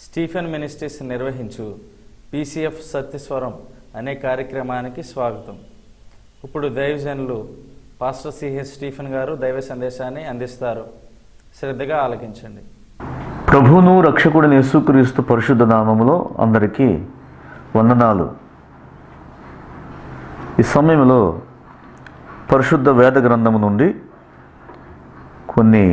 Stephen ministries నిర్వహించు PCF Satyaswaram అనే కార్యక్రమానికి స్వాగతం ఇప్పుడు దైవజనులు పాస్టర్ సిహెచ్ స్టీఫెన్ గారు దైవ సందేశాన్ని అందిస్తారు శ్రద్ధగా ఆలకించండి ప్రభువును రక్షకుడిని యేసుక్రీస్తు పరిశుద్ధ నామములో అందరికీ వందనాలు ఈ సమయంలో పరిశుద్ధ వేద గ్రంథము నుండి కొన్ని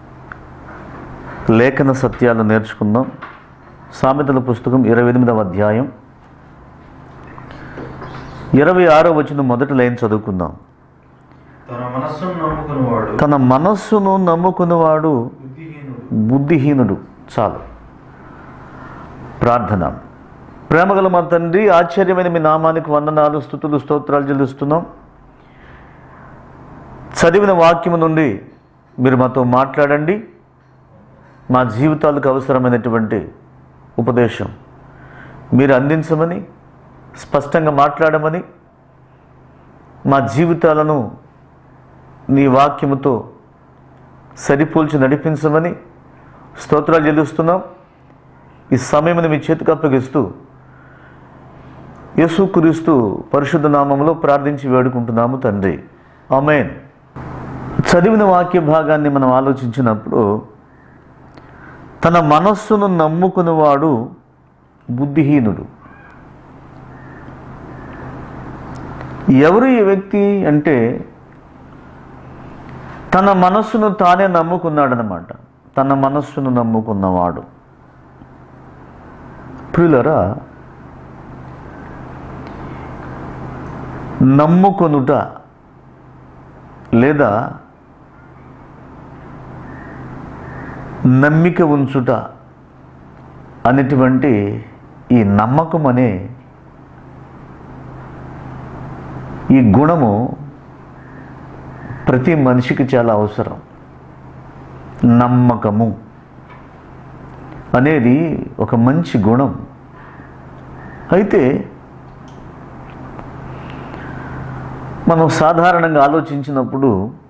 లేఖన సత్యాలు నేర్చుకుందాం సామెతల పుస్తకం ఇరవై ఎనిమిదవ అధ్యాయం ఇరవై ఆరో వచ్చిన మొదటి లైన్ చదువుకుందాం తన మనస్సును నమ్ముకున్నవాడు తన మనస్సును నమ్ముకున్నవాడు బుద్ధిహీనుడు బుద్ధిహీనుడు చాలు ప్రార్థన ప్రేమగల మా తండ్రి ఆశ్చర్యమైన మీ నామానికి వందనాలు స్థుతులు స్తోత్రాలు చెల్లిస్తున్నాం చదివిన వాక్యము నుండి మీరు మాతో మాట్లాడండి మా జీవితాలకు అవసరమైనటువంటి ఉపదేశం మీరు అందించమని స్పష్టంగా మాట్లాడమని మా జీవితాలను నీ వాక్యముతో సరిపోల్చి నడిపించమని స్తోత్రాలు చెల్లిస్తున్నాం ఈ సమయమును మీ చేతికి అప్పగిస్తూ యేసుక్రీస్తు పరిశుద్ధ నామంలో ప్రార్థించి వేడుకుంటున్నాము తండ్రి ఆమెన్ చదివిన వాక్య భాగాన్ని మనం ఆలోచించినప్పుడు తన మనస్సును నమ్ముకున్నవాడు బుద్ధిహీనుడు ఎవరు ఈ వ్యక్తి అంటే తన మనస్సును తానే నమ్ముకున్నాడనమాట తన మనస్సును నమ్ముకున్నవాడు ప్రియులరా నమ్ముకొనుట లేదా నమ్మిక ఉంచుట అనేటువంటి ఈ నమ్మకం అనే ఈ గుణము ప్రతి మనిషికి చాలా అవసరం నమ్మకము అనేది ఒక మంచి గుణం అయితే మనం సాధారణంగా ఆలోచించినప్పుడు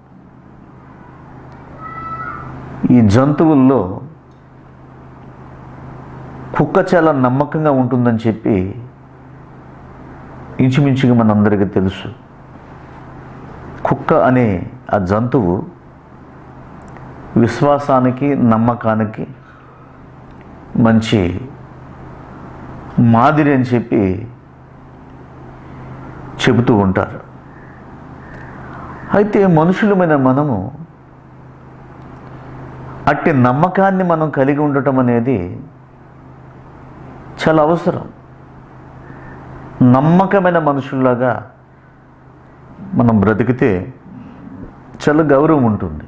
ఈ జంతువుల్లో కుక్క చాలా నమ్మకంగా ఉంటుందని చెప్పి ఇంచుమించుగా మనందరికీ తెలుసు కుక్క అనే ఆ జంతువు విశ్వాసానికి నమ్మకానికి మంచి మాదిరి అని చెప్పి చెబుతూ ఉంటారు అయితే మనుషులమైన మనము అట్టి నమ్మకాన్ని మనం కలిగి ఉండటం అనేది చాలా అవసరం నమ్మకమైన మనుషుల్లాగా మనం బ్రతికితే చాలా గౌరవం ఉంటుంది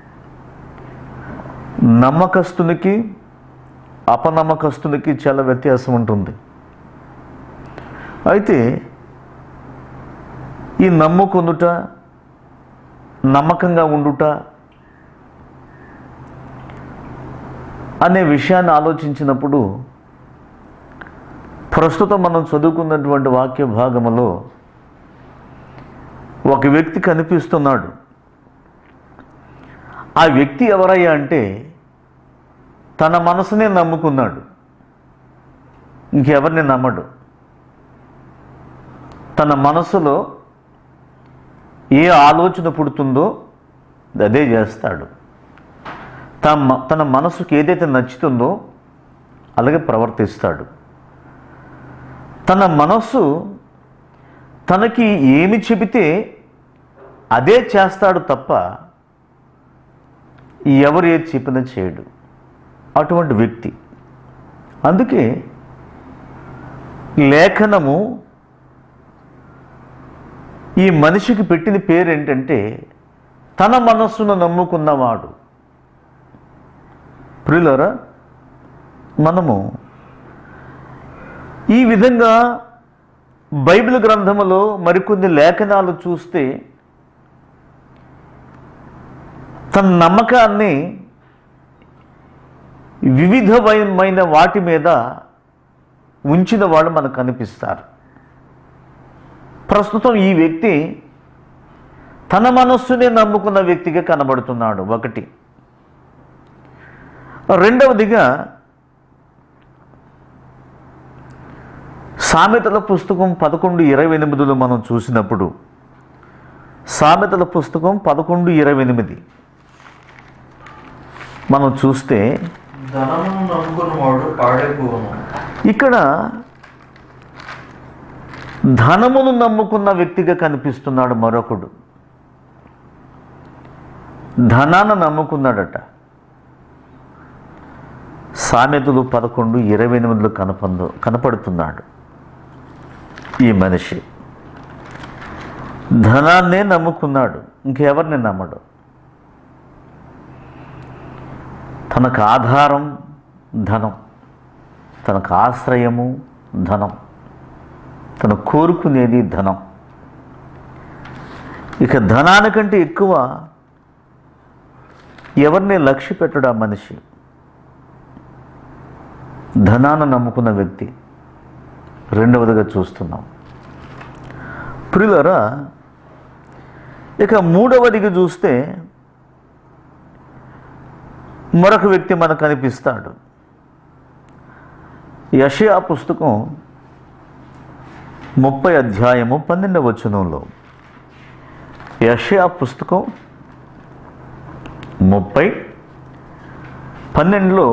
నమ్మకస్తునికి అపనమ్మకస్తునికి చాలా వ్యత్యాసం ఉంటుంది అయితే ఈ నమ్ముకొనుట నమ్మకంగా ఉండుట అనే విషయాన్ని ఆలోచించినప్పుడు ప్రస్తుతం మనం చదువుకున్నటువంటి వాక్య భాగములో ఒక వ్యక్తి కనిపిస్తున్నాడు ఆ వ్యక్తి ఎవరయ్యా అంటే తన మనసునే నమ్ముకున్నాడు ఇంకెవరిని నమ్మడు తన మనసులో ఏ ఆలోచన పుడుతుందో అదే చేస్తాడు తన మ- తన మనసుకు ఏదైతే నచ్చుతుందో అలాగే ప్రవర్తిస్తాడు తన మనస్సు తనకి ఏమి చెబితే అదే చేస్తాడు తప్ప ఎవరు ఏది చెప్పినా చేయడు అటువంటి వ్యక్తి అందుకే లేఖనము ఈ మనిషికి పెట్టిన పేరు ఏంటంటే తన మనస్సును నమ్ముకున్నవాడు ప్రియులరా మనము ఈ విధంగా బైబిల్ గ్రంథములో మరికొన్ని లేఖనాలు చూస్తే తన నమ్మకాన్ని వివిధమైన వాటి మీద ఉంచిన వాళ్ళు మనకు కనిపిస్తారు ప్రస్తుతం ఈ వ్యక్తి తన మనస్సునే నమ్ముకున్న వ్యక్తిగా కనబడుతున్నాడు ఒకటి రెండవదిగా సామెతల పుస్తకం పదకొండు ఇరవై ఎనిమిదిలో మనం చూసినప్పుడు సామెతల పుస్తకం పదకొండు ఇరవై ఎనిమిది మనం చూస్తే ధనమును నమ్ముకున్నవాడు పాడైపోవును ఇక్కడ ధనమును నమ్ముకున్న వ్యక్తిగా కనిపిస్తున్నాడు మరొకడు ధనాన్ని నమ్ముకున్నాడట సామెతలు పదకొండు ఇరవై ఎనిమిదిలో కనపందు కనపడుతున్నాడు ఈ మనిషి ధనాన్నే నమ్ముకున్నాడు ఇంకెవరిని నమ్మడు తనకు ఆధారం ధనం తనకు ఆశ్రయము ధనం తను కోరుకునేది ధనం ఇక ధనానికంటే ఎక్కువ ఎవరిని లక్ష్య పెట్టడు ఆ మనిషి ధనాన్ని నమ్ముకున్న వ్యక్తి రెండవదిగా చూస్తున్నాం ప్రియులరా ఇక మూడవదిగా చూస్తే మరొక వ్యక్తి మనకు కనిపిస్తాడు యషయా పుస్తకం ముప్పై అధ్యాయము పన్నెండవ వచనంలో యషయా పుస్తకం ముప్పై పన్నెండులో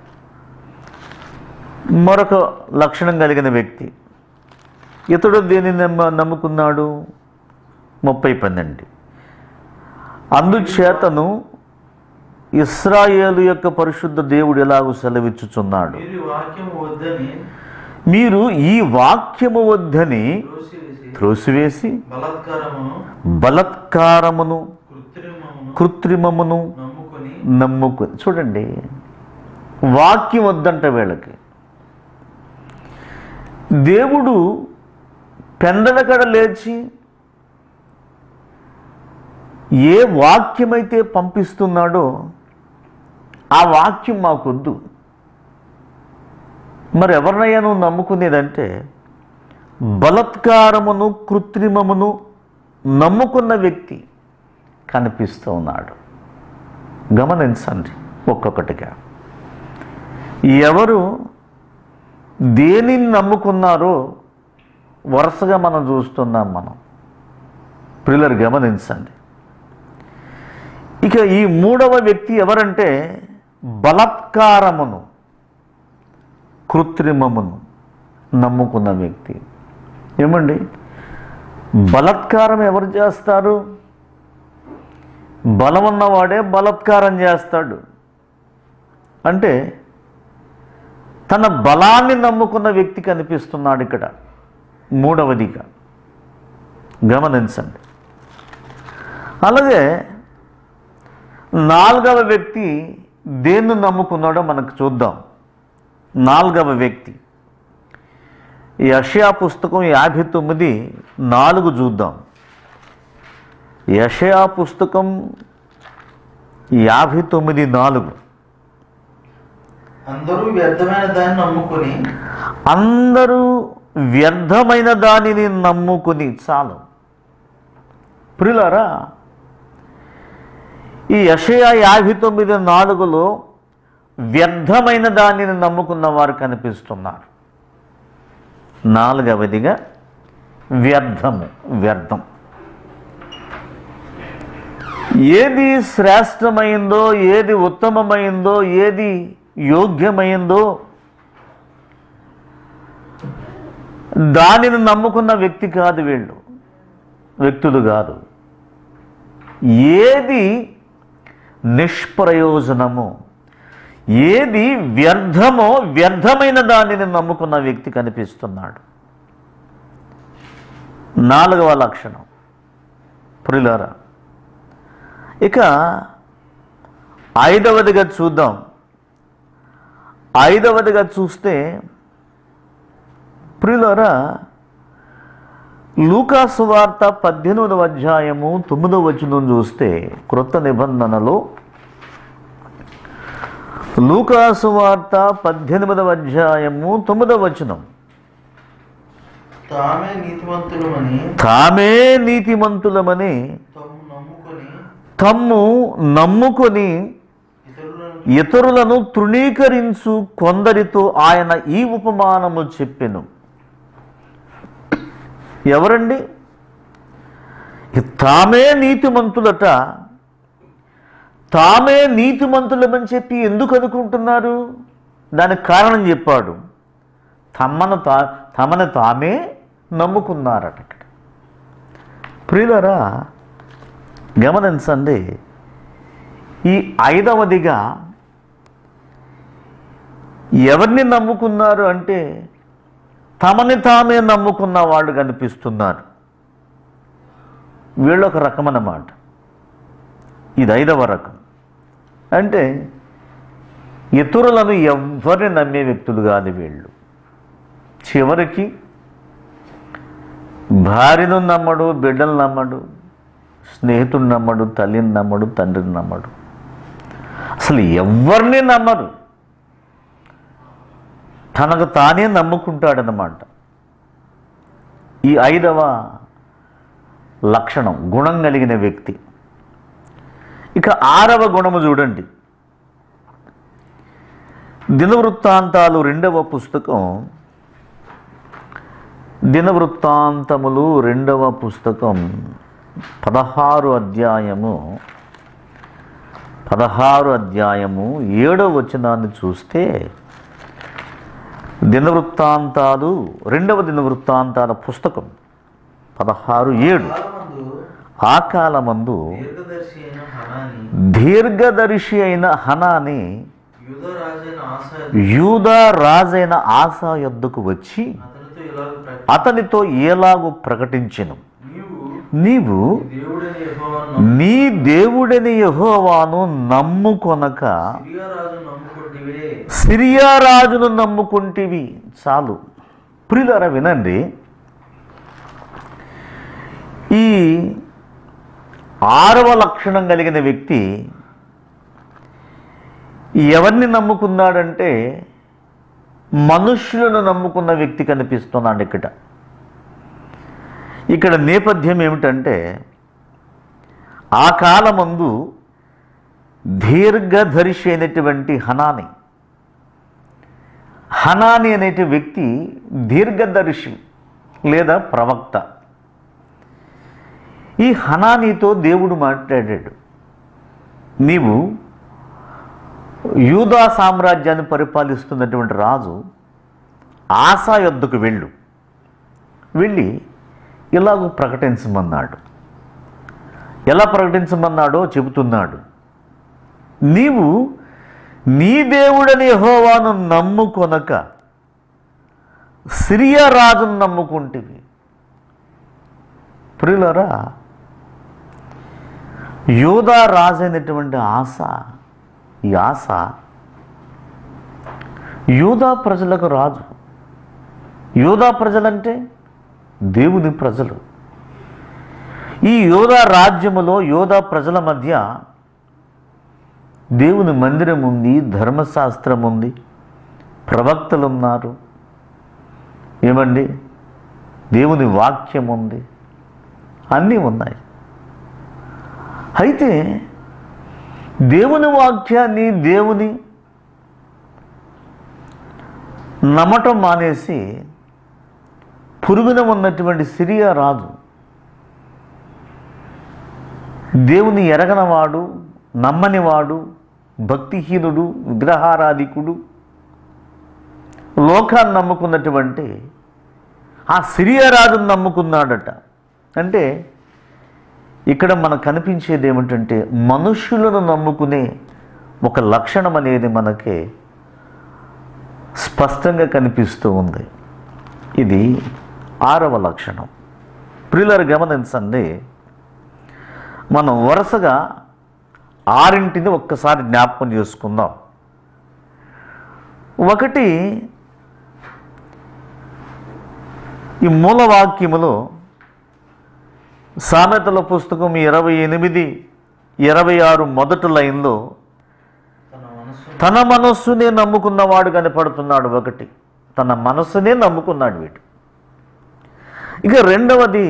మరొక లక్షణం కలిగిన వ్యక్తి ఇతడు దేని నమ్మ నమ్ముకున్నాడు ముప్పై పన్నెండు అందుచేతను ఇస్రాయేలు యొక్క పరిశుద్ధ దేవుడు ఎలాగూ సెలవిచ్చుచున్నాడు మీరు ఈ వాక్యం వద్దని మీరు ఈ వాక్యము వద్దని త్రోసివేసి త్రోసివేసి బలాత్కారమును బలత్కారమును కృత్రిమమును కృత్రిమమును నమ్ముకొని నమ్ముకొని చూడండి వాక్యం వద్దంట వీళ్ళకి దేవుడు పెందలకడ లేచి ఏ వాక్యమైతే పంపిస్తున్నాడో ఆ వాక్యం మాకొద్దు మరి ఎవరినయ్యా నువ్వు నమ్ముకునేదంటే బలత్కారమును కృత్రిమమును నమ్ముకున్న వ్యక్తి కనిపిస్తూ ఉన్నాడు గమనించండి ఒక్కొక్కటిగా ఎవరు దేనిని నమ్ముకున్నారో వరుసగా మనం చూస్తున్నాం మనం పిల్లలు గమనించండి ఇక ఈ మూడవ వ్యక్తి ఎవరంటే బలత్కారమును కృత్రిమమును నమ్ముకున్న వ్యక్తి ఏమండి బలత్కారం ఎవరు చేస్తారు బలం ఉన్నవాడే బలత్కారం చేస్తాడు అంటే తన బలాన్ని నమ్ముకున్న వ్యక్తి కనిపిస్తున్నాడు ఇక్కడ మూడవదిగా గమనించండి అలాగే నాలుగవ వ్యక్తి దేన్ని నమ్ముకున్నాడో మనకు చూద్దాం నాలుగవ వ్యక్తి ఈ యషయా పుస్తకం యాభై తొమ్మిది నాలుగు చూద్దాం యషయా పుస్తకం యాభై తొమ్మిది నాలుగు అందరూ వ్యర్థమైన దాన్ని నమ్ముకొని అందరూ వ్యర్థమైన దానిని నమ్ముకుని చాలు ప్రియులారా ఈ యషయా యాభై తొమ్మిది నాలుగులో వ్యర్థమైన దానిని నమ్ముకున్న వారు కనిపిస్తున్నారు నాలుగవదిగా వ్యర్థము వ్యర్థం ఏది శ్రేష్టమైందో ఏది ఉత్తమమైందో ఏది యోగ్యమైందో దానిని నమ్ముకున్న వ్యక్తి కాదు వీళ్ళు వ్యక్తులు కాదు ఏది నిష్ప్రయోజనమో ఏది వ్యర్థమో వ్యర్థమైన దానిని నమ్ముకున్న వ్యక్తి కనిపిస్తున్నాడు నాలుగవ లక్షణం పురిలారా ఇక ఐదవదిగా చూద్దాం ఐదవదిగా చూస్తే ప్రియులరా లూకాసు వార్త పద్దెనిమిదవ అధ్యాయము తొమ్మిదవ వచనం చూస్తే క్రొత్త నిబంధనలో లూకాసు వార్త పద్దెనిమిదవ అధ్యాయము తొమ్మిదవ వచనం తామే నీతిమంతులమని తామే నీతిమంతులమని తమ్ము నమ్ముకొని తమ్ము నమ్ముకొని ఇతరులను ఇతరులను తృణీకరించు కొందరితో ఆయన ఈ ఉపమానము చెప్పెను ఎవరండి తామే నీతిమంతులట తామే నీతిమంతులమని చెప్పి ఎందుకు అనుకుంటున్నారు దానికి కారణం చెప్పాడు తమను తా తమను తామే నమ్ముకున్నారట ఇక్కడ ప్రియులరా గమనించండి ఈ ఐదవదిగా ఎవరిని నమ్ముకున్నారు అంటే తమని తామే నమ్ముకున్న వాళ్ళు కనిపిస్తున్నారు వీళ్ళొక రకం అన్నమాట ఇది ఐదవ రకం అంటే ఇతరులను ఎవరిని నమ్మే వ్యక్తులు కాదు వీళ్ళు చివరికి భార్యను నమ్మడు బిడ్డలు నమ్మడు స్నేహితుడు నమ్మడు తల్లిని నమ్మడు తండ్రిని నమ్మడు అసలు ఎవరిని నమ్మరు తనకు తానే నమ్ముకుంటాడనమాట ఈ ఐదవ లక్షణం గుణం కలిగిన వ్యక్తి ఇక ఆరవ గుణము చూడండి దినవృత్తాంతాలు రెండవ పుస్తకం దినవృత్తాంతములు రెండవ పుస్తకం పదహారు అధ్యాయము పదహారు అధ్యాయము ఏడవ వచనాన్ని చూస్తే దినవృత్తాంతాలు రెండవ దినవృత్తాంతాల పుస్తకం పదహారు ఏడు కాలమందు ఆ కాలమందు దీర్ఘదర్శి అయిన హనాని దీర్ఘదర్శి అయిన హనాని యుధరాజైన ఆశ యూదా రాజైన ఆశా యొద్దకు వచ్చి అతనితో ఇలాగ ప్రకటి అతనితో ఏలాగు ప్రకటించెను నీవు నీవు దేవుడని యెహోవాను నీ దేవుడని యెహోవాను నమ్ముకొనక సిరియారాజు నమ్ముకుంటివే సిరియా రాజును నమ్ముకుంటివి చాలు ప్రియులారా వినండి ఈ ఆరవ లక్షణం కలిగిన వ్యక్తి ఎవరిని నమ్ముకున్నాడంటే మనుష్యులను నమ్ముకున్న వ్యక్తి కనిపిస్తున్నాడు ఇక్కడ ఇక్కడ నేపథ్యం ఏమిటంటే ఆ కాలమందు దీర్ఘదర్శి అయినటువంటి హనాని హనాని అనే వ్యక్తి దీర్ఘదర్శి లేదా ప్రవక్త ఈ హనానీతో దేవుడు మాట్లాడాడు నీవు యూదా సామ్రాజ్యాన్ని పరిపాలిస్తున్నటువంటి రాజు ఆశా యొద్దకు వెళ్ళు వెళ్ళి ఇలాగ ప్రకటించమన్నాడు ఎలా ప్రకటించమన్నాడో చెబుతున్నాడు నీవు నీ దేవుడని యెహోవాను నమ్ముకొనక సిరియా రాజును నమ్ముకుంటివి ప్రియులరా యోధా రాజైనటువంటి ఆశ ఈ ఆశ యూదా ప్రజలకు రాజు యూదా ప్రజలంటే దేవుని ప్రజలు ఈ యోధా రాజ్యములో యోధా ప్రజల మధ్య దేవుని మందిరం ఉంది ధర్మశాస్త్రం ఉంది ప్రవక్తలు ఉన్నారు ఏమండి దేవుని వాక్యం ఉంది అన్నీ ఉన్నాయి అయితే దేవుని వాక్యాన్ని దేవుని నమ్మటం మానేసి పురుగున ఉన్నటువంటి సిరియా రాజు దేవుని ఎరగనవాడు నమ్మనివాడు భక్తిహీనుడు విగ్రహారాధికుడు లోకాన్ని నమ్ముకున్నటువంటి ఆ సిరియా రాజును నమ్ముకున్నాడట అంటే ఇక్కడ మనకు కనిపించేది ఏమిటంటే మనుష్యులను నమ్ముకునే ఒక లక్షణం అనేది మనకి స్పష్టంగా కనిపిస్తూ ఉంది ఇది ఆరవ లక్షణం ప్రియులరు గమనించండి మనం వరుసగా ఆరింటిని ఒక్కసారి జ్ఞాపకం చేసుకుందాం ఒకటి ఈ మూలవాక్యములో సామెతల పుస్తకం ఇరవై ఎనిమిది ఇరవై ఆరు మొదటి లైన్లో తన మనస్సు తన మనస్సునే నమ్ముకున్నవాడు కనపడుతున్నాడు ఒకటి తన మనస్సునే నమ్ముకున్నాడు వీడు ఇక రెండవది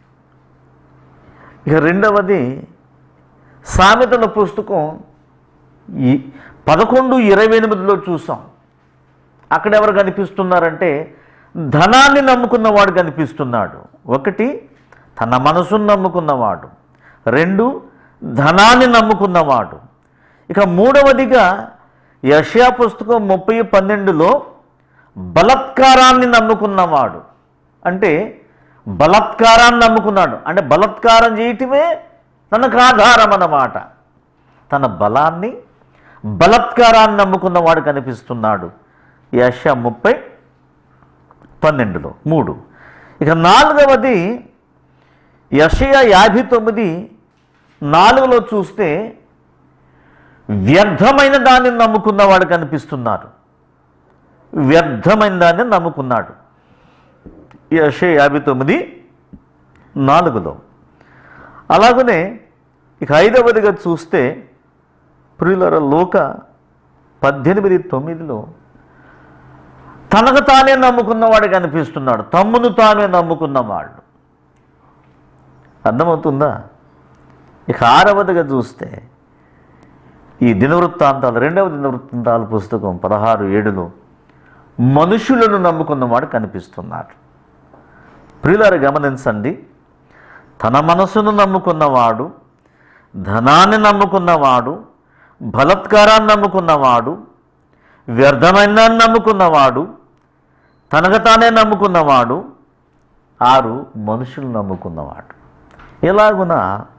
ఇక రెండవది సామెతల పుస్తకం ఈ పదకొండు ఇరవై ఎనిమిదిలో చూసాం అక్కడ ఎవరు కనిపిస్తున్నారంటే ధనాన్ని నమ్ముకున్నవాడు కనిపిస్తున్నాడు ఒకటి తన మనసును నమ్ముకున్నవాడు రెండు ధనాన్ని నమ్ముకున్నవాడు ఇక మూడవదిగా యషయా పుస్తకం ముప్పై పన్నెండులో బలత్కారాన్ని నమ్ముకున్నవాడు అంటే బలత్కారాన్ని నమ్ముకున్నాడు అంటే బలత్కారం చేయటమే తనకు ఆధారం అన్నమాట తన బలాన్ని బలత్కారాన్ని నమ్ముకున్నవాడు కనిపిస్తున్నాడు యశ ముప్పై పన్నెండులో మూడు ఇక నాలుగవది యషయ యాభై తొమ్మిది నాలుగులో చూస్తే వ్యర్థమైన దాన్ని నమ్ముకున్నవాడు కనిపిస్తున్నారు వ్యర్థమైన దాన్ని నమ్ముకున్నాడు యషయ యాభై తొమ్మిది నాలుగులో అలాగనే ఇక ఐదవదిగా చూస్తే ప్రియులర లోక పద్దెనిమిది తొమ్మిదిలో తనకు తానే నమ్ముకున్నవాడు కనిపిస్తున్నాడు తమ్మును తానే నమ్ముకున్నవాడు అర్థమవుతుందా ఇక ఆరవదిగా చూస్తే ఈ దినవృత్తాంతాలు రెండవ దినవృత్తాంతాల పుస్తకం పదహారు ఏడులో మనుషులను నమ్ముకున్నవాడు కనిపిస్తున్నాడు ప్రియులారు గమనించండి తన మనసును నమ్ముకున్నవాడు ధనాన్ని నమ్ముకున్నవాడు బలత్కారాన్ని నమ్ముకున్నవాడు వ్యర్థమైన దాన్ని నమ్ముకున్నవాడు తనకు తానే నమ్ముకున్నవాడు ఆరు మనుషులు నమ్ముకున్నవాడు ఎలాగున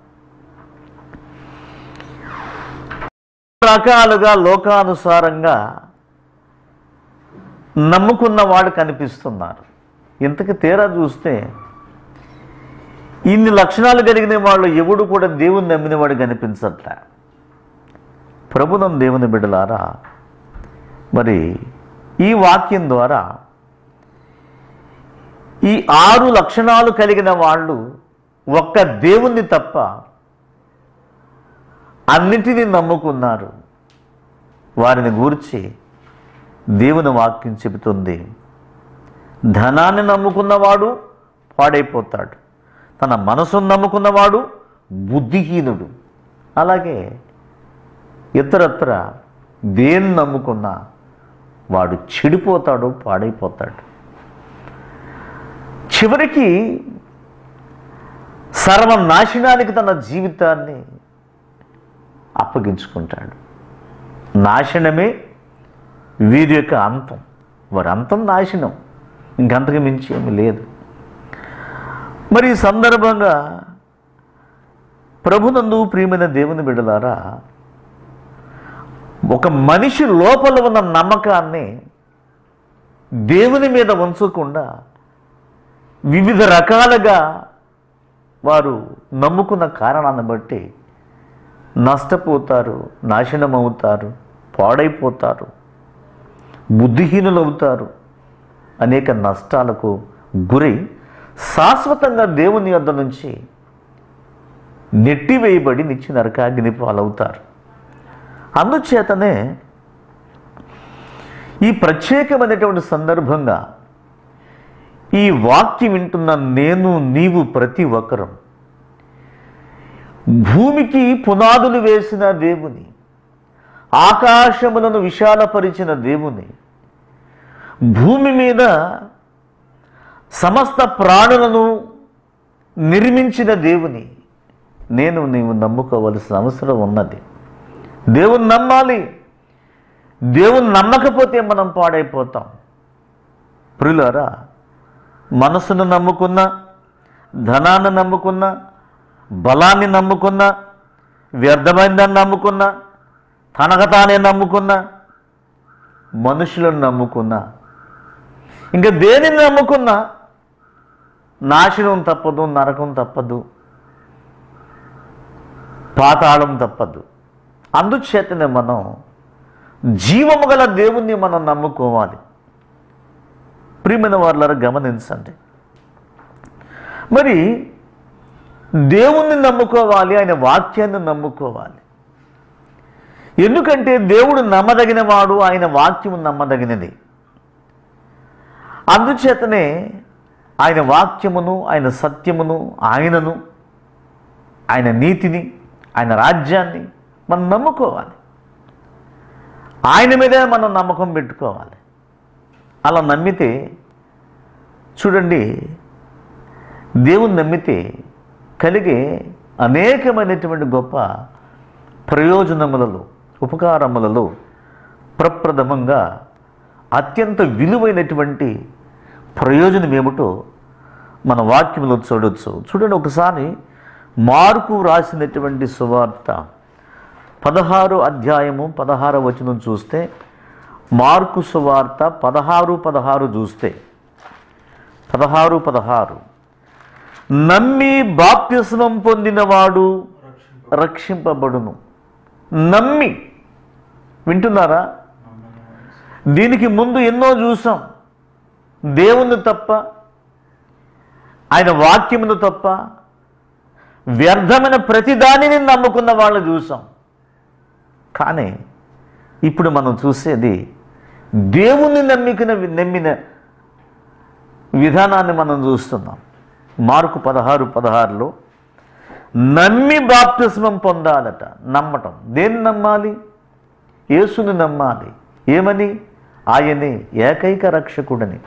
రకాలుగా లోకానుసారంగా నమ్ముకున్నవాడు కనిపిస్తున్నారు ఇంతకు తేరా చూస్తే ఇన్ని లక్షణాలు కలిగిన వాళ్ళు ఎవడు కూడా దేవుని నమ్మినవాడు కనిపించట్లే ప్రభునం దేవుని బిడ్డలారా మరి ఈ వాక్యం ద్వారా ఈ ఆరు లక్షణాలు కలిగిన వాళ్ళు ఒక్క దేవుణ్ణి తప్ప అన్నిటినీ నమ్ముకున్నారు వారిని గూర్చి దేవుని వాక్యం చెబుతుంది ధనాన్ని నమ్ముకున్నవాడు పాడైపోతాడు తన మనసును నమ్ముకున్నవాడు బుద్ధిహీనుడు అలాగే ఇతరత్ర దేన్ని నమ్ముకున్నా వాడు చెడిపోతాడు పాడైపోతాడు చివరికి సర్వనాశనానికి తన జీవితాన్ని అప్పగించుకుంటాడు నాశనమే వీరి యొక్క అంతం వారి అంతం నాశనం ఇంకంతకు మించి ఏమి లేదు మరి ఈ సందర్భంగా ప్రభునందు ప్రియమైన దేవుని బిడ్డలారా ఒక మనిషి లోపల ఉన్న నమ్మకాన్ని దేవుని మీద ఉంచకుండా వివిధ రకాలుగా వారు నమ్ముకున్న కారణాన్ని బట్టి నష్టపోతారు నాశనం అవుతారు పాడైపోతారు బుద్ధిహీనులు అవుతారు అనేక నష్టాలకు గురై శాశ్వతంగా దేవుని యొద్ద నుంచి నెట్టివేయబడి నిత్య నరకాగ్ని పాలవుతారు అందుచేతనే ఈ ప్రత్యేకమైనటువంటి సందర్భంగా ఈ వాక్యం వింటున్న నేను నీవు ప్రతి ఒక్కరం భూమికి పునాదులు వేసిన దేవుని ఆకాశములను విశాలపరిచిన దేవుని భూమి మీద సమస్త ప్రాణులను నిర్మించిన దేవుని నేను నీవు నమ్ముకోవలసిన అవసరం ఉన్నది దేవుని నమ్మాలి దేవుని నమ్మకపోతే మనం పాడైపోతాం ప్రియులారా మనసును నమ్ముకున్న ధనాన్ని నమ్ముకున్న బలాన్ని నమ్ముకున్న వ్యర్థమైన దాన్ని నమ్ముకున్న తనకు తానే నమ్ముకున్న మనుషులను నమ్ముకున్న ఇంకా దేనిని నమ్ముకున్నా నాశనం తప్పదు నరకం తప్పదు పాతాళం తప్పదు అందుచేతనే మనం జీవము గల దేవుణ్ణి మనం నమ్ముకోవాలి ప్రియమైన వాళ్ళ గమనించండి మరి దేవుణ్ణి నమ్ముకోవాలి ఆయన వాక్యాన్ని నమ్ముకోవాలి ఎందుకంటే దేవుడు నమ్మదగినవాడు ఆయన వాక్యము నమ్మదగినది అందుచేతనే ఆయన వాక్యమును ఆయన సత్యమును ఆయనను ఆయన నీతిని ఆయన రాజ్యాన్ని మనం నమ్ముకోవాలి ఆయన మీదే మనం నమ్మకం పెట్టుకోవాలి అలా నమ్మితే చూడండి దేవుని నమ్మితే కలిగే అనేకమైనటువంటి గొప్ప ప్రయోజనములలో ఉపకారములలో ప్రప్రథమంగా అత్యంత విలువైనటువంటి ప్రయోజనం ఏమిటో మన వాక్యంలో చూడొచ్చు చూడండి ఒకసారి మార్కు రాసినటువంటి సువార్త పదహారు అధ్యాయము పదహారు వచనం చూస్తే మార్కు సువార్త పదహారు పదహారు చూస్తే పదహారు పదహారు నమ్మి బాప్తిస్మం పొందినవాడు రక్షింపబడును నమ్మి వింటున్నారా దీనికి ముందు ఎన్నో చూసాం దేవుని తప్ప ఆయన వాక్యమును తప్ప వ్యర్థమైన ప్రతిదానిని నమ్ముకున్న వాళ్ళు చూసాం కానీ ఇప్పుడు మనం చూసేది దేవుని నమ్మికిన నమ్మిన విధానాన్ని మనం చూస్తున్నాం మార్కు పదహారు పదహారులో నమ్మి బాప్తిస్మం పొందాలట నమ్మటం దేన్ని నమ్మాలి యేసుని నమ్మాలి ఏమని ఆయనే ఏకైక రక్షకుడని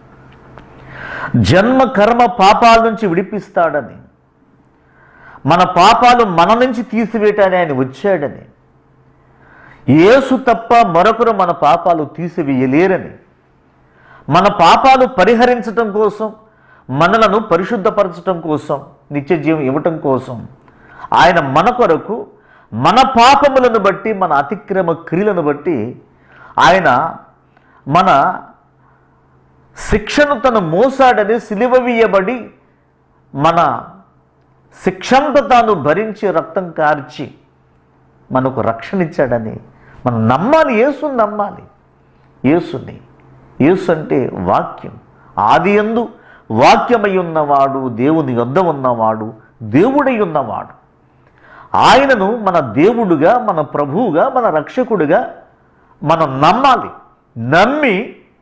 జన్మ కర్మ పాపాల నుంచి విడిపిస్తాడని మన పాపాలు మన నుంచి తీసివేయటాన్ని ఆయన వచ్చాడని యేసు తప్ప మరొకరు మన పాపాలు తీసివేయలేరని మన పాపాలు పరిహరించటం కోసం మనలను పరిశుద్ధపరచటం కోసం నిత్య జీవం ఇవ్వటం కోసం ఆయన మన కొరకు మన పాపములను బట్టి మన అతిక్రమ క్రియలను బట్టి ఆయన మన శిక్షను తను మోసాడని సిలువ వేయబడి మన శిక్షంతా తాను భరించి రక్తం కార్చి మనకు రక్షణ ఇచ్చాడని మనం నమ్మాలి యేసుని నమ్మాలి యేసుని యేసు అంటే వాక్యం ఆది ఎందు వాక్యమై ఉన్నవాడు దేవుని యొద్ద ఉన్నవాడు దేవుడై ఉన్నవాడు ఆయనను మన దేవుడుగా మన ప్రభువుగా మన రక్షకుడుగా మనం నమ్మాలి నమ్మి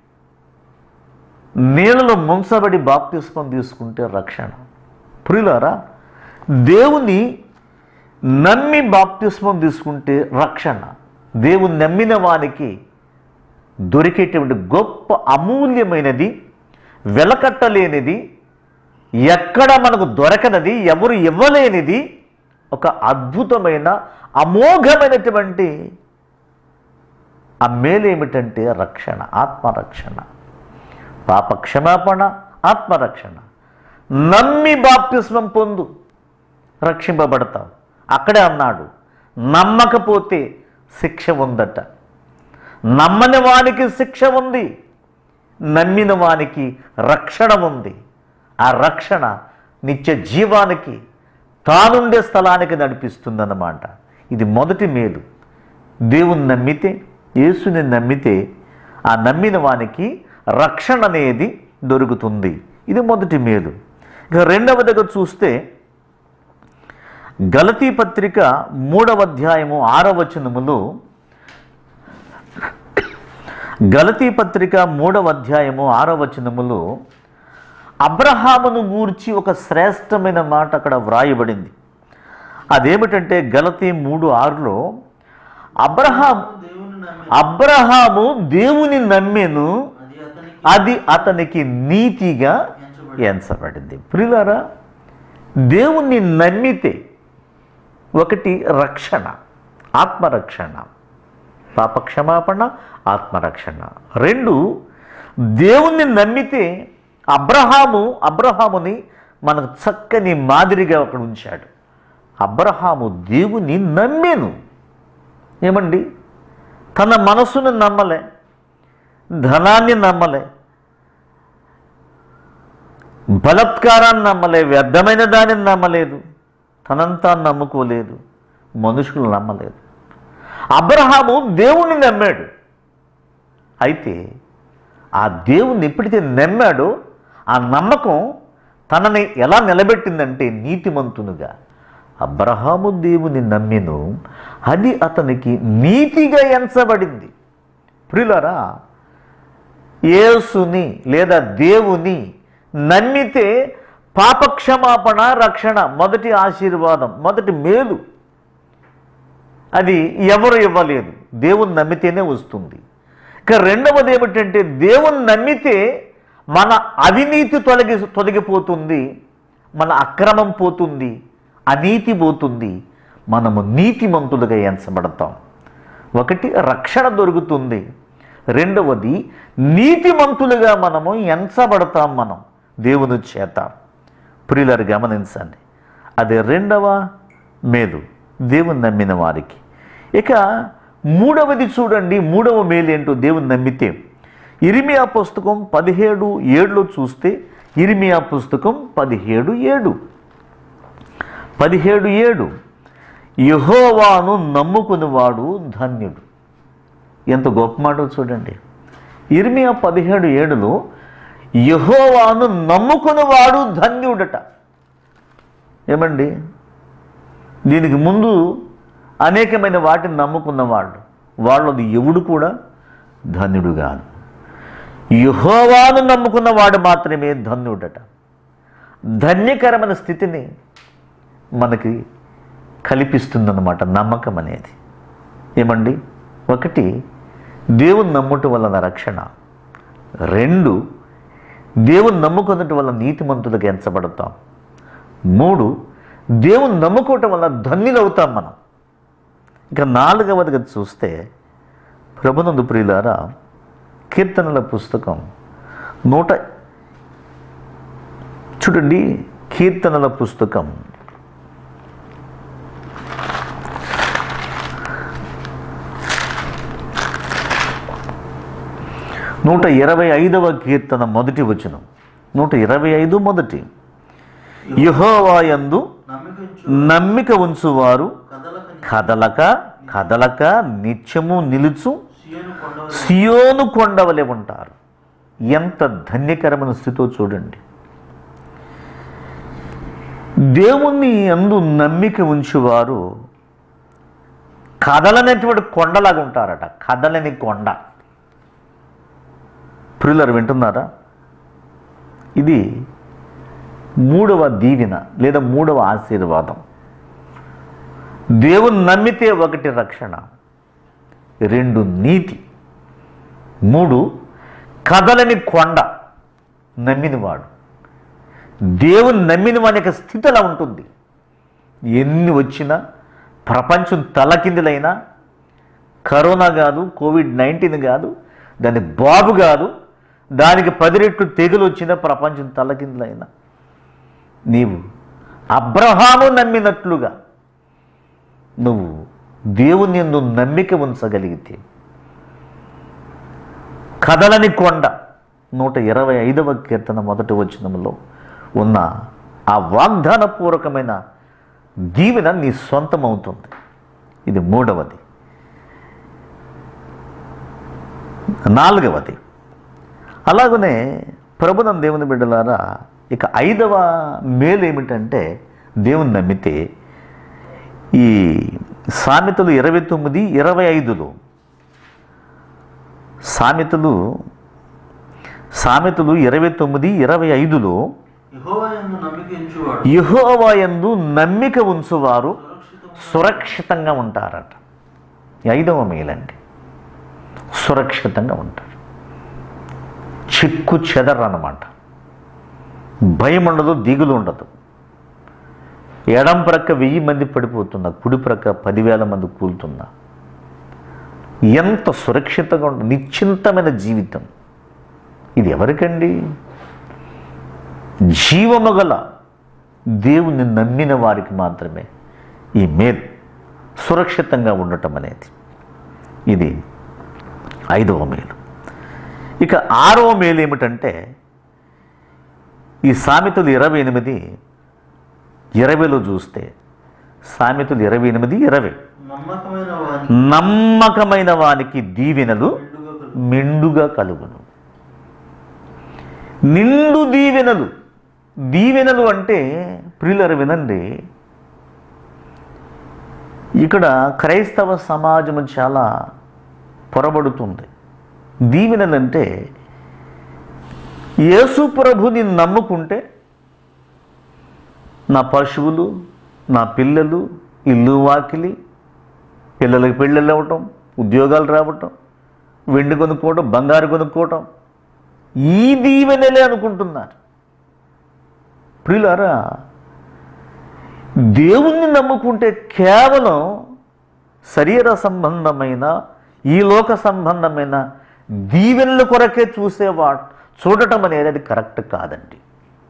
నీళ్ళలో ముంచబడి బాప్తిస్మం తీసుకుంటే రక్షణ ప్రియులారా దేవుని నమ్మి బాప్తిస్మం తీసుకుంటే రక్షణ దేవుని నమ్మిన వానికి దొరికేటువంటి గొప్ప అమూల్యమైనది వెలకట్టలేనిది ఎక్కడ మనకు దొరకనది ఎవరు ఇవ్వలేనిది ఒక అద్భుతమైన అమోఘమైనటువంటి ఆ మేలేమిటంటే రక్షణ ఆత్మరక్షణ పాప క్షమాపణ ఆత్మరక్షణ నమ్మి బాప్తిస్మం పొందు రక్షింపబడతావు అక్కడే అన్నాడు నమ్మకపోతే శిక్ష ఉందట నమ్మని వానికి శిక్ష ఉంది నమ్మిన వానికి రక్షణ ఉంది ఆ రక్షణ నిత్య జీవానికి తానుండే స్థలానికి నడిపిస్తుందన్నమాట ఇది మొదటి మేలు దేవుని నమ్మితే యేసుని నమ్మితే ఆ నమ్మిన వానికి రక్షణ అనేది దొరుకుతుంది ఇది మొదటి మేలు ఇక రెండవదిగా చూస్తే గలతీ పత్రిక మూడవ అధ్యాయము ఆరవ వచనములో గలతీ పత్రిక మూడవ అధ్యాయము ఆరవ వచనములో అబ్రహామును గూర్చి ఒక శ్రేష్టమైన మాట అక్కడ వ్రాయబడింది అదేమిటంటే గలతీ మూడు ఆరులో అబ్రహాం దేవుని నమ్మి అబ్రహాము దేవుని నమ్మెను అది అతనికి అది అతనికి నీతిగా ఎంచబడి ఎంచబడింది ప్రియులారా దేవుణ్ణి నమ్మితే ఒకటి రక్షణ ఆత్మరక్షణ పాప క్షమాపణ ఆత్మరక్షణ రెండు దేవుణ్ణి నమ్మితే అబ్రహాము అబ్రహాముని మనకు చక్కని మాదిరిగా అక్కడ ఉంచాడు అబ్రహాము దేవుని నమ్మేను ఏమండి తన మనసును నమ్మలే ధనాన్ని నమ్మలే బలత్కారాన్ని నమ్మలే వ్యర్థమైన దానిని నమ్మలేదు తనంతా నమ్ముకోలేదు మనుషులు నమ్మలేదు అబ్రహాము దేవుణ్ణి నమ్మాడు అయితే ఆ దేవుణ్ణి ఎప్పుడైతే నమ్మాడో ఆ నమ్మకం తనని ఎలా నిలబెట్టిందంటే నీతిమంతునుగా అబ్రహాము దేవుని నమ్మెను అది అతనికి నీతిగా ఎంచబడింది ప్రియులారా యేసుని లేదా దేవుని నమ్మితే పాపక్షమాపణ రక్షణ మొదటి ఆశీర్వాదం మొదటి మేలు అది ఎవరు ఇవ్వలేదు దేవుని నమ్మితేనే వస్తుంది ఇక రెండవది ఏమిటంటే దేవుని నమ్మితే మన అవినీతి తొలగి తొలగిపోతుంది మన అక్రమం పోతుంది అనీతి పోతుంది మనము నీతిమంతులుగా ఎంచబడతాం ఒకటి రక్షణ దొరుకుతుంది రెండవది నీతిమంతులుగా మనము ఎంచబడతాం మనం దేవుని చేత ప్రియులరు గమనించండి అదే రెండవ మేలు దేవుని నమ్మిన వారికి ఇక మూడవది చూడండి మూడవ మేలు ఏంటో దేవుని నమ్మితే ఇరిమియా పుస్తకం పదిహేడు ఏడులో చూస్తే ఇరిమియా పుస్తకం పదిహేడు ఏడు పదిహేడు ఏడు యహోవాను నమ్ముకునివాడు ధన్యుడు ఎంత గొప్ప మాట చూడండి ఇర్మియా పదిహేడు ఏడులో యహోవాను నమ్ముకునివాడు ధన్యుడట ఏమండి దీనికి ముందు అనేకమైన వాటిని నమ్ముకున్నవాళ్ళు వాళ్ళది ఎవడు కూడా ధన్యుడు కాదు యహోవాను నమ్ముకున్నవాడు మాత్రమే ధన్యుడట ధన్యకరమైన స్థితిని మనకి కల్పిస్తుందన్నమాట నమ్మకం అనేది ఏమండి ఒకటి దేవుని నమ్ముట వలన రక్షణ రెండు దేవుని నమ్ముకున్నట్టు వల్ల నీతిమంతులకు ఎంచబడతాం మూడు దేవుని నమ్ముకోవటం వల్ల ధన్యులవుతాం మనం ఇక నాలుగవదిగా చూస్తే ప్రభునందు ప్రియులారా కీర్తనల పుస్తకం నూట చూడండి కీర్తనల పుస్తకం నూట ఇరవై ఐదవ కీర్తన మొదటి వచనం నూట ఇరవై ఐదు మొదటి యహోవాయందు నమ్మకించు నమ్మిక ఉంచువారు కదలకని కదలక కదలక నిత్యము నిలుచు సియోను కొండవలె సియోను కొండవలే ఉంటారు ఎంత ధన్యకరమైన స్థితితో చూడండి దేవుణ్ణి అందు నమ్మిక ఉంచువారు కదలనటువంటి కొండలాగా ఉంటారట కదలని కొండ ప్రియులరు వింటున్నారా ఇది మూడవ దీవెన లేదా మూడవ ఆశీర్వాదం దేవుని నమ్మితే ఒకటి రక్షణ రెండు నీతి మూడు కదలని కొండ నమ్మినవాడు దేవుని నమ్మిన వాని యొక్క స్థితి అలా ఉంటుంది ఎన్ని వచ్చినా ప్రపంచం తలకిందులైనా కరోనా కాదు కోవిడ్ నైన్టీన్ కాదు దాని బాబు కాదు దానికి పది రెట్లు తెగులు వచ్చిన ప్రపంచం తలకిందులైనా నీవు అబ్రహాము నమ్మినట్లుగా నువ్వు దేవుని ఎందు నమ్మిక ఉంచగలిగితే కదలని కొండ నూట ఇరవై ఐదవ కీర్తన మొదటి వచనంలో ఉన్న ఆ వాగ్దానపూర్వకమైన దీవెన నీ సొంతమవుతుంది ఇది మూడవది నాలుగవది అలాగనే ప్రభునం దేవుని బిడ్డలారా ఇక ఐదవ మేలు ఏమిటంటే దేవుని నమ్మితే ఈ సామెతలు ఇరవై తొమ్మిది ఇరవై ఐదులో సామెతలు సామెతలు ఇరవై తొమ్మిది ఇరవై ఐదులో యెహోవాయందు నమ్మకించువాడు యహోవాయందు నమ్మిక ఉంచువారు సురక్షితం సురక్షితంగా ఉంటారట ఈ ఐదవ మేలండి సురక్షితంగా ఉంటారు చిక్కు చెదరు అన్నమాట భయం ఉండదు దిగులు ఉండదు ఎడం ప్రక్క వెయ్యి మంది పడిపోతున్నా కుడి ప్రక్క పదివేల మంది కూలుతున్నా ఎంత సురక్షితంగా ఉంటుంది నిశ్చింతమైన జీవితం ఇది ఎవరికండి జీవము గల దేవుని నమ్మిన వారికి మాత్రమే ఈ మేలు సురక్షితంగా ఉండటం అనేది ఇది ఐదవ మేలు ఇక ఆరవ మేలు ఏమిటంటే ఈ సామెతలు ఇరవై ఎనిమిది ఇరవైలో చూస్తే సామెతలు ఇరవై ఎనిమిది ఇరవై నమ్మకమైన వాని నమ్మకమైన వానికి దీవెనలు మెండుగా మెండుగా కలుగు కలుగును నిండు దీవెనలు దీవెనలు అంటే ప్రియులరు వినండి ఇక్కడ క్రైస్తవ సమాజం చాలా పొరబడుతుంది దీవెనలు అంటే యేసు ప్రభుని నమ్ముకుంటే నా పశువులు నా పిల్లలు ఇల్లు వాకిలి పిల్లలకి పెళ్ళిళ్ళు అవ్వటం ఉద్యోగాలు రావటం వెండి కొనుక్కోవటం బంగారు కొనుక్కోవటం ఈ దీవెనలే అనుకుంటున్నారు ప్రియులారా దేవుణ్ణి నమ్ముకుంటే కేవలం శరీర సంబంధమైన ఈ లోక సంబంధమైన దీవెనల కొరకే చూసేవా చూడటం అనేది అది కరెక్ట్ కాదండి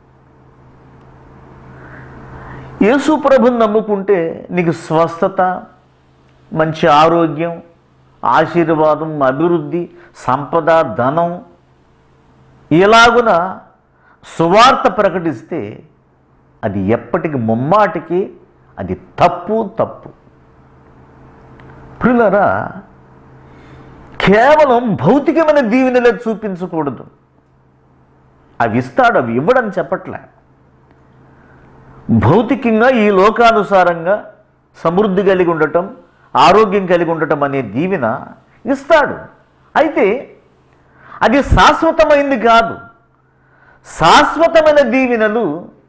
యేసు ప్రభుని నమ్ముకుంటే నీకు స్వస్థత మంచి ఆరోగ్యం ఆశీర్వాదం అభివృద్ధి సంపద ధనం ఇలాగున సువార్త ప్రకటిస్తే అది ఎప్పటికి ముమ్మాటికి అది తప్పు తప్పు ప్రియులరా కేవలం భౌతికమైన దీవెనలే చూపించకూడదు అవి ఇస్తాడు అవి ఇవ్వడని చెప్పట్లే భౌతికంగా ఈ లోకానుసారంగా సమృద్ధి కలిగి ఉండటం ఆరోగ్యం కలిగి ఉండటం అనే దీవెన ఇస్తాడు అయితే అది శాశ్వతమైంది కాదు శాశ్వతమైన దీవెనలు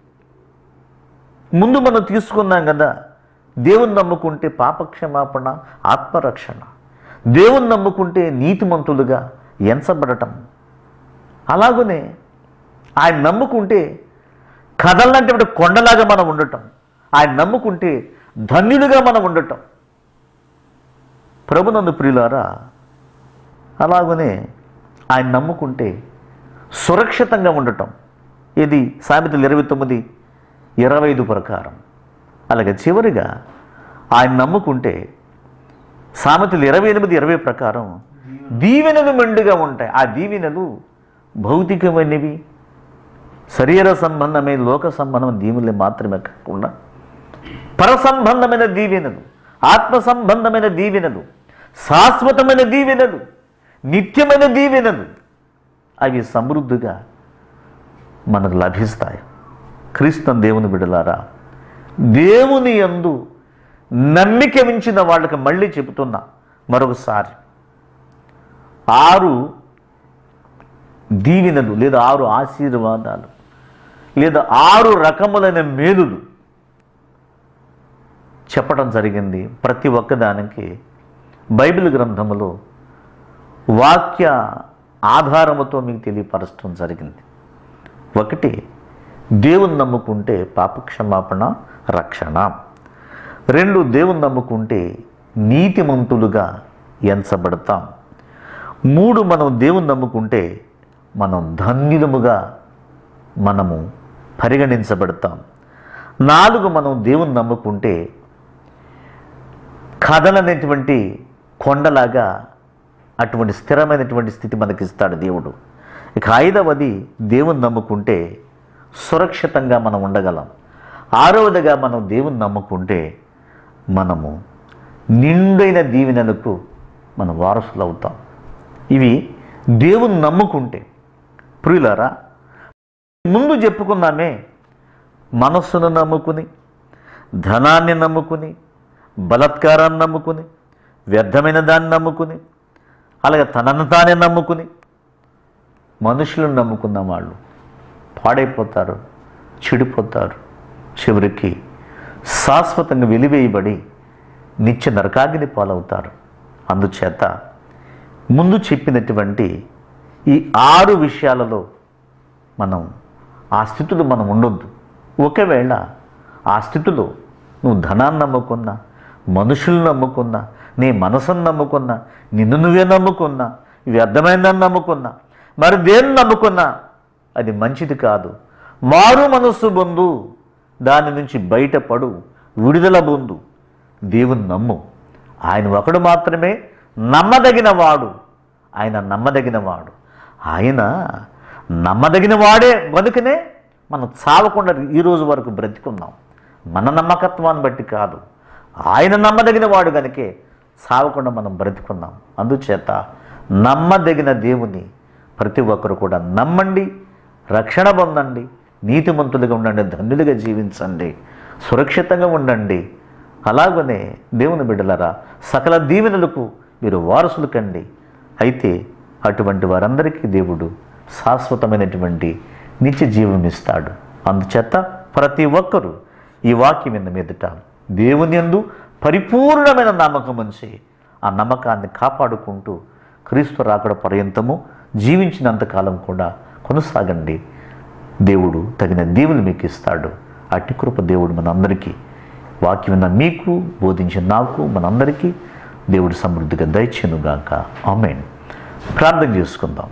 ముందు మనం తీసుకున్నాం కదా దేవుని నమ్ముకుంటే పాపక్షమాపణ ఆత్మరక్షణ దేవుని నమ్ముకుంటే నీతిమంతులుగా ఎంచబడటం అలాగనే ఆయన నమ్ముకుంటే కథలంటే కొండలాగా మనం ఉండటం ఆయన నమ్ముకుంటే ధన్యులుగా మనం ఉండటం ప్రభునందు ప్రియులారా అలాగనే ఆయన నమ్ముకుంటే సురక్షితంగా ఉండటం ఇది సామెతలు ఇరవై తొమ్మిది ఇరవై ఐదు ప్రకారం అలాగే చివరిగా ఆయన నమ్ముకుంటే సామెతలు ఇరవై ఎనిమిది ఇరవై ప్రకారం దీవెనలు మెండుగా ఉంటాయి ఆ దీవెనలు భౌతికమైనవి శరీర సంబంధమైన లోక సంబంధమైన దీవెనలు మాత్రమే కాకుండా పర సంబంధమైన దీవెనలు ఆత్మ సంబంధమైన దీవెనలు శాశ్వతమైన దీవెనలు నిత్యమైన దీవెనలు అవి సమృద్ధిగా మనకు లభిస్తాయి క్రీస్తు దేవుని బిడలారా దేవుని యందు నమ్మిక ఉంచిన వాళ్ళకి మళ్ళీ చెబుతున్నా మరొకసారి ఆరు దీవెనలు లేదా ఆరు ఆశీర్వాదాలు లేదా ఆరు రకములైన మేలులు చెప్పడం జరిగింది ప్రతి ఒక్కదానికి బైబిల్ గ్రంథములో వాక్య ఆధారముతో మీకు తెలియపరచడం జరిగింది ఒకటి దేవుని నమ్ముకుంటే పాపక్షమాపణ రక్షణ రెండు దేవుని నమ్ముకుంటే నీతిమంతులుగా ఎంచబడతాం మూడు మనం దేవుని నమ్ముకుంటే మనం ధన్యులముగా మనము పరిగణించబడతాం నాలుగు మనం దేవుని నమ్ముకుంటే కథలనేటువంటి కొండలాగా అటువంటి స్థిరమైనటువంటి స్థితి మనకి ఇస్తాడు దేవుడు ఇక ఐదవది దేవుని నమ్ముకుంటే సురక్షితంగా మనం ఉండగలం ఆరవదిగా మనం దేవుని నమ్ముకుంటే మనము నిండైన దీవెనలకు మనం వారసులు అవుతాం ఇవి దేవుని నమ్ముకుంటే ప్రియులారా ముందు చెప్పుకున్నామే మనస్సును నమ్ముకుని ధనాన్ని నమ్ముకుని బలత్కారాన్ని నమ్ముకుని వ్యర్థమైన దాన్ని నమ్ముకుని అలాగే తనను తానే నమ్ముకుని మనుషులను నమ్ముకున్న వాళ్ళు పాడైపోతారు చెడిపోతారు చివరికి శాశ్వతంగా వెలివేయబడి నిత్య నరకాగ్ని పాలవుతారు అందుచేత ముందు చెప్పినటువంటి ఈ ఆరు విషయాలలో మనం ఆ స్థితిలో మనం ఉండొద్దు ఒకవేళ ఆ స్థితిలో నువ్వు ధనాన్ని నమ్ముకున్నా మనుషులను నమ్ముకున్నా నీ మనసును నమ్ముకున్నా నిన్ను నువ్వే నమ్ముకున్నా వ్యర్థమైందని నమ్ముకున్నా మరి దేన్ని నమ్ముకున్నా అది మంచిది కాదు మారు మనస్సు పొందు దాని నుంచి బయటపడు విడుదల పొందు దేవుని నమ్ము ఆయన ఒకడు మాత్రమే నమ్మదగిన వాడు ఆయన నమ్మదగిన వాడు ఆయన నమ్మదగిన వాడే కనుకనే మనం చావకుండా ఈ రోజు వరకు బ్రతికున్నాం మన నమ్మకత్వాన్ని బట్టి కాదు ఆయన నమ్మదగిన వాడు కనుకే చావకుండా మనం బ్రతికున్నాం అందుచేత నమ్మదగిన దేవుని ప్రతి ఒక్కరు కూడా నమ్మండి రక్షణ పొందండి నీతిమంతులుగా ఉండండి ధన్యులుగా జీవించండి సురక్షితంగా ఉండండి అలాగనే దేవుని బిడ్డలరా సకల దీవెనలకు మీరు వారసులు కండి అయితే అటువంటి వారందరికీ దేవుడు శాశ్వతమైనటువంటి నిత్య జీవం ఇస్తాడు అందుచేత ప్రతి ఒక్కరూ ఈ వాక్యం మీద మీదట దేవుని యందు పరిపూర్ణమైన నమ్మకం ఉంచి ఆ నమ్మకాన్ని కాపాడుకుంటూ క్రీస్తు రాకడ పర్యంతము జీవించినంతకాలం కూడా కొనసాగండి దేవుడు తగిన దీవులు మీకు ఇస్తాడు అట్టి కృప దేవుడు మనందరికీ వాక్యం విన్న మీకు బోధించిన నాకు మనందరికీ దేవుడు సమృద్ధిగా దయచేనుగాక ఆమెన్ ప్రార్థన చేసుకుందాం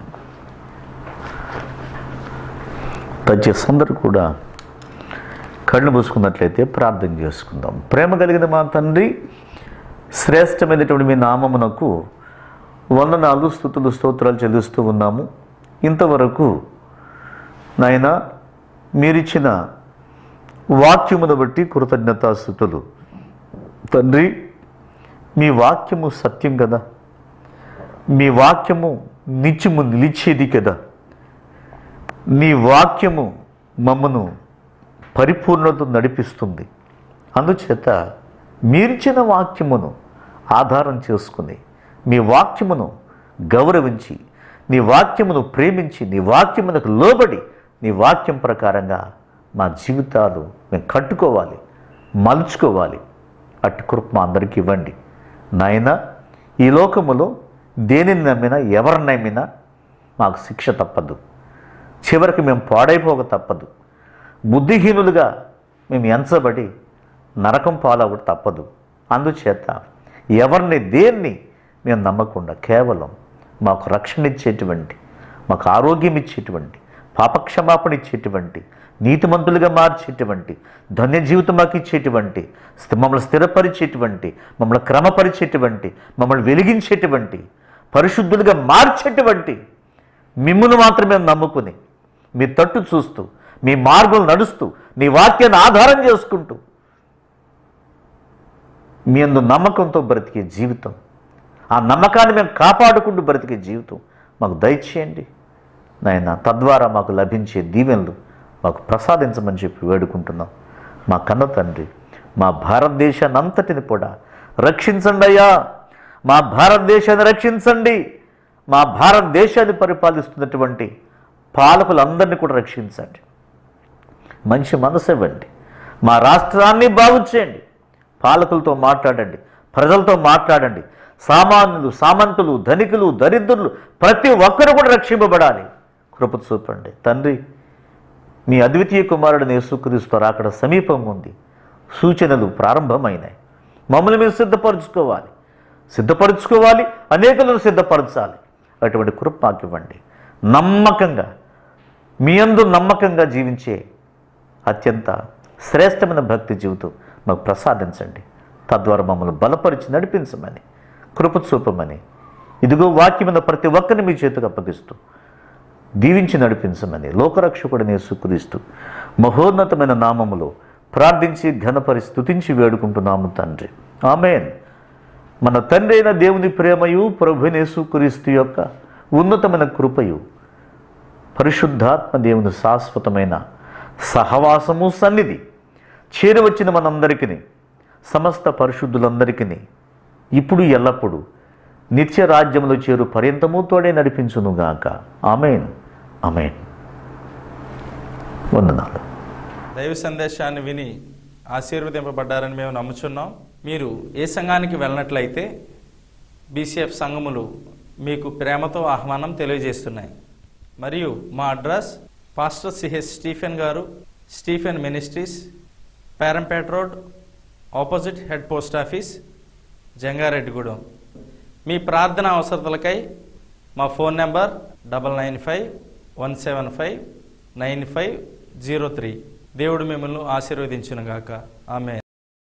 దయచేసి అందరూ కూడా కళ్ళు మూసుకున్నట్లయితే ప్రార్థన చేసుకుందాం ప్రేమ కలిగిన మా తండ్రి శ్రేష్టమైనటువంటి మీ నామమునకు వందనాలు స్థుతులు స్తోత్రాలు చెల్లిస్తూ ఉన్నాము ఇంతవరకు నాయన మీరిచ్చిన వాక్యమును బట్టి కృతజ్ఞతాస్థుతులు తండ్రి మీ వాక్యము సత్యం కదా మీ వాక్యము నిత్యము నిలిచేది కదా నీ వాక్యము మమ్మను పరిపూర్ణత నడిపిస్తుంది అందుచేత మీరిచిన వాక్యమును ఆధారం చేసుకుని మీ వాక్యమును గౌరవించి నీ వాక్యమును ప్రేమించి నీ వాక్యమునకు లోబడి నీ వాక్యం ప్రకారంగా మా జీవితాలు మేము కట్టుకోవాలి మలుచుకోవాలి అట్టి కృప మా అందరికీ ఇవ్వండి నాయన ఈ లోకములో దేనిని నమ్మినా ఎవరిని నమ్మినా మాకు శిక్ష తప్పదు చివరికి మేము పాడైపోక తప్పదు బుద్ధిహీనులుగా మేము ఎంచబడి నరకం పాలవడం తప్పదు అందుచేత ఎవరిని దేన్ని మేము నమ్మకుండా కేవలం మాకు రక్షణ ఇచ్చేటువంటి మాకు ఆరోగ్యం ఇచ్చేటువంటి పాపక్షమాపణ ఇచ్చేటువంటి నీతిమంతులుగా మార్చేటువంటి ధన్య జీవితం మాకు ఇచ్చేటువంటి స్థి- మమ్మల్ని స్థిరపరిచేటువంటి మమ్మల్ని క్రమపరిచేటువంటి మమ్మల్ని వెలిగించేటువంటి పరిశుద్ధులుగా మార్చేటువంటి మిమ్మును మాత్రమే నమ్ముకుని మీ తట్టు చూస్తూ మీ మార్గం నడుస్తూ నీ వాక్యాన్ని ఆధారం చేసుకుంటూ మీ అందు నమ్మకంతో బ్రతికే జీవితం ఆ నమ్మకాన్ని మేము కాపాడుకుంటూ బ్రతికే జీవితం మాకు దయచేయండి నాయన తద్వారా మాకు లభించే దీవెనలు మాకు ప్రసాదించమని చెప్పి వేడుకుంటున్నాం మా కన్న తండ్రి మా భారతదేశాన్ని అంతటిని కూడా రక్షించండి అయ్యా మా భారతదేశాన్ని రక్షించండి మా భారతదేశాన్ని పరిపాలిస్తున్నటువంటి పాలకులందరినీ కూడా రక్షించండి మంచి మనసు ఇవ్వండి మా రాష్ట్రాన్ని బాగు చేయండి పాలకులతో మాట్లాడండి ప్రజలతో మాట్లాడండి సామాన్యులు సామంతులు ధనికులు దరిద్రులు ప్రతి ఒక్కరు కూడా రక్షింపబడాలి కృప చూపండి తండ్రి మీ అద్వితీయ కుమారుడిని యేసుక్రీస్తు రాకడ సమీపం ఉంది సూచనలు ప్రారంభమైనాయి మమ్మల్ని మేము సిద్ధపరచుకోవాలి సిద్ధపరచుకోవాలి అనేకులను సిద్ధపరచాలి అటువంటి కృప మాకు ఇవ్వండి నమ్మకంగా మీ అందు నమ్మకంగా జీవించే అత్యంత శ్రేష్టమైన భక్తి జీవితం మాకు ప్రసాదించండి తద్వారా మమ్మల్ని బలపరిచి నడిపించమని కృప చూపమని ఇదిగో వాక్యమైన ప్రతి ఒక్కరిని మీ చేతికి అప్పగిస్తూ దీవించి నడిపించమని లోకరక్షకుడిని యేసుక్రీస్తు మహోన్నతమైన నామములో ప్రార్థించి ఘనపరి స్తుతించి వేడుకుంటున్నాము తండ్రి ఆమెన్ మన తండ్రి అయిన దేవుని ప్రేమయు ప్రభునేసుక్రీస్తు యొక్క ఉన్నతమైన కృపయు పరిశుద్ధాత్మ దేవుని శాశ్వతమైన సహవాసము సన్నిధి చేరవచ్చిన మనందరికీ సమస్త పరిశుద్ధులందరికీ ఇప్పుడు ఎల్లప్పుడూ నిత్య రాజ్యంలో చేరు పర్యంతము తోడే నడిపించునుగాక ఆమెన్ ఆమెన్ వందనాలు దైవ సందేశాన్ని విని ఆశీర్వదింపబడ్డారని మేము నమ్ముచున్నాం మీరు ఏ సంఘానికి వెళ్ళినట్లయితే బీసీఎఫ్ సంఘములు మీకు ప్రేమతో ఆహ్వానం తెలియజేస్తున్నాయి మరియు మా address pastor CH Stephen garu Stephen ministries Perampet road opposite head post office Jangareddygudem మీ ప్రార్థన అవసరతలకై మా phone number double nine five one seven five nine five zero three దేవుడు మిమ్మల్ని ఆశీర్వదించునుగాక ఆమె